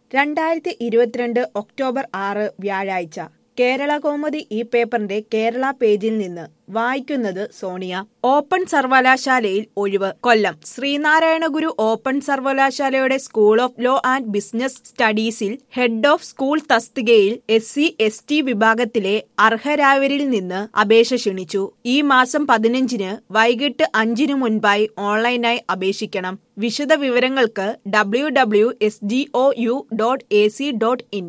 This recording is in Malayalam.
രണ്ടായിരത്തി ഇരുപത്തിരണ്ട് ഒക്ടോബർ ആറ് വ്യാഴാഴ്ച കേരള കൗമുദി ഈ പേപ്പറിന്റെ കേരള പേജിൽ നിന്ന് വായിക്കുന്നത് സോണിയ ഓപ്പൺ സർവകലാശാലയിൽ ഒഴിവ് കൊല്ലം ശ്രീനാരായണ ഗുരു ഓപ്പൺ സർവകലാശാലയുടെ school of law and business സ്റ്റഡീസിൽ ഹെഡ് ഓഫ് സ്കൂൾ തസ്തികയിൽ എസ് സി എസ് ടി വിഭാഗത്തിലെ അർഹരായവരിൽ നിന്ന് അപേക്ഷ ക്ഷണിച്ചു ഈ മാസം പതിനഞ്ചിന് വൈകിട്ട് അഞ്ചിനു മുൻപായി ഓൺലൈനായി അപേക്ഷിക്കണം വിശദ വിവരങ്ങൾക്ക് W W S D O U dot A C dot in